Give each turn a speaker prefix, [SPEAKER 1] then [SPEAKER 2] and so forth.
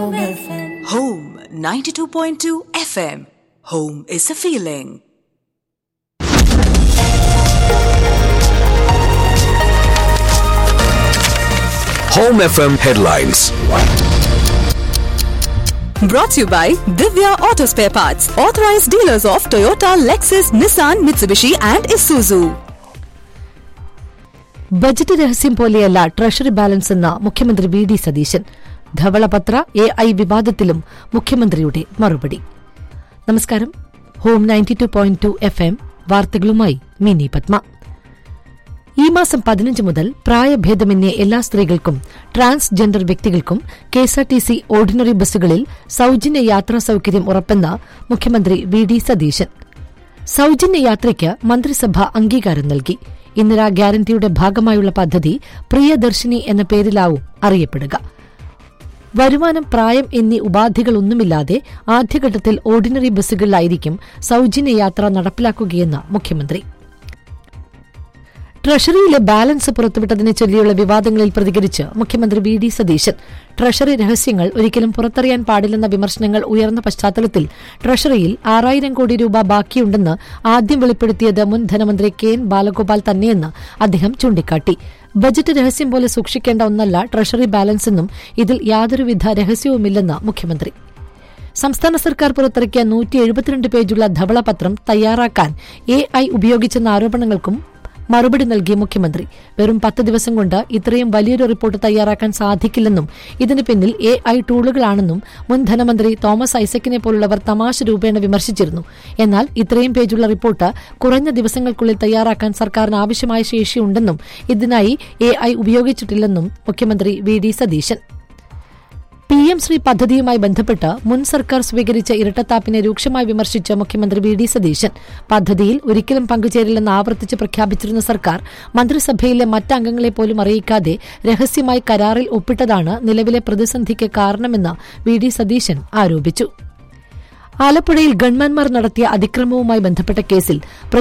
[SPEAKER 1] Home 92.2 FM. Home is a feeling.
[SPEAKER 2] Home FM headlines.
[SPEAKER 1] Brought to you by Divya Auto Spare Parts, authorized dealers of Toyota, Lexus, Nissan, Mitsubishi, and Isuzu.
[SPEAKER 3] Budget രഹസ്യം പോലെയല്ല treasury balance എന്ന മുഖ്യമന്ത്രി V D Satheesan ധവളപത്ര A I വിവാദത്തിലും മുഖ്യമന്ത്രിയുടെ മറുപടി നമസ്കാരം home ninety two point two F M വാർത്തകളുമായി മിനി പത്മ ഈ മാസം പതിനഞ്ച് മുതൽ പ്രായഭേദമന്യേ എല്ലാ സ്ത്രീകൾക്കും ട്രാൻസ്ജെൻഡർ വ്യക്തികൾക്കും കെഎസ്ആർടിസി ഓർഡിനറി ബസ്സുകളിൽ സൌജന്യ യാത്രാ സൌകര്യം ഉറപ്പെന്ന് മുഖ്യമന്ത്രി വി ഡി സതീശൻ സൌജന്യ യാത്രയ്ക്ക് മന്ത്രിസഭ അംഗീകാരം നൽകി ഇന്ദിരാ ഗ്യാരണ്ടിയുടെ ഭാഗമായുള്ള പദ്ധതി പ്രിയദർശിനി എന്ന പേരിലാവും അറിയപ്പെടുക വരുമാനം പ്രായം എന്നീ ഉപാധികളൊന്നുമില്ലാതെ ആദ്യഘട്ടത്തിൽ ഓർഡിനറി ബസ്സുകളിലായിരിക്കും സൌജന്യ യാത്ര നടപ്പിലാക്കുകയെന്ന് മുഖ്യമന്ത്രി ട്രഷറിയിലെ ബാലൻസ് പുറത്തുവിട്ടതിനെ ചൊല്ലിയുള്ള വിവാദങ്ങളിൽ പ്രതികരിച്ച് മുഖ്യമന്ത്രി വി ഡി സതീശൻ ട്രഷറി രഹസ്യങ്ങൾ ഒരിക്കലും പുറത്തറിയാൻ പാടില്ലെന്ന വിമർശനങ്ങൾ ഉയർന്ന പശ്ചാത്തലത്തിൽ ട്രഷറിയിൽ ആറായിരം കോടി രൂപ ബാക്കിയുണ്ടെന്ന് ആദ്യം വെളിപ്പെടുത്തിയത് മുൻ ധനമന്ത്രി കെ എൻ ബാലഗോപാൽ തന്നെയെന്ന് അദ്ദേഹം ചൂണ്ടിക്കാട്ടി ബജറ്റ് രഹസ്യം പോലെ സൂക്ഷിക്കേണ്ട ഒന്നല്ല ട്രഷറി ബാലൻസ് എന്നും ഇതിൽ യാതൊരുവിധ രഹസ്യവുമില്ലെന്ന് മുഖ്യമന്ത്രി സംസ്ഥാന സർക്കാർ പുറത്തിറക്കിയ നൂറ്റി എഴുപത്തിരണ്ട് പേജുള്ള ധവളപത്രം തയ്യാറാക്കാൻ എ ഐ ഉപയോഗിച്ചെന്ന ആരോപണങ്ങൾക്കും മറുപടി നൽകിയ മുഖ്യമന്ത്രി വെറും പത്ത് ദിവസം കൊണ്ട് ഇത്രയും വലിയൊരു റിപ്പോർട്ട് തയ്യാറാക്കാൻ സാധിക്കില്ലെന്നും ഇതിന് പിന്നിൽ എ ഐ ടൂളുകളാണെന്നും മുൻ ധനമന്ത്രി തോമസ് ഐസക്കിനെ പോലുള്ളവർ തമാശ രൂപേണ വിമർശിച്ചിരുന്നു എന്നാൽ ഇത്രയും പേജുള്ള റിപ്പോർട്ട് കുറഞ്ഞ ദിവസങ്ങൾക്കുള്ളിൽ തയ്യാറാക്കാൻ സർക്കാരിന് ആവശ്യമായ ശേഷിയുണ്ടെന്നും ഇതിനായി എ ഐ ഉപയോഗിച്ചിട്ടില്ലെന്നും മുഖ്യമന്ത്രി V D Satheesan P M Shri പദ്ധതിയുമായി ബന്ധപ്പെട്ട് മുൻ സർക്കാർ സ്വീകരിച്ച ഇരട്ടത്താപ്പിനെ രൂക്ഷമായി വിമർശിച്ച മുഖ്യമന്ത്രി വി ഡി സതീശൻ പദ്ധതിയിൽ ഒരിക്കലും പങ്കുചേരില്ലെന്ന് ആവർത്തിച്ച് പ്രഖ്യാപിച്ചിരുന്ന സർക്കാർ മന്ത്രിസഭയിലെ മറ്റംഗങ്ങളെ പോലും അറിയിക്കാതെ രഹസ്യമായി കരാറിൽ ഒപ്പിട്ടതാണ് നിലവിലെ പ്രതിസന്ധിക്ക് കാരണമെന്ന് വി ഡി സതീശൻ ആരോപിച്ചു ആലപ്പുഴയിൽ ഗൺമാൻമാർ നടത്തിയ അതിക്രമവുമായി ബന്ധപ്പെട്ട കേസിൽ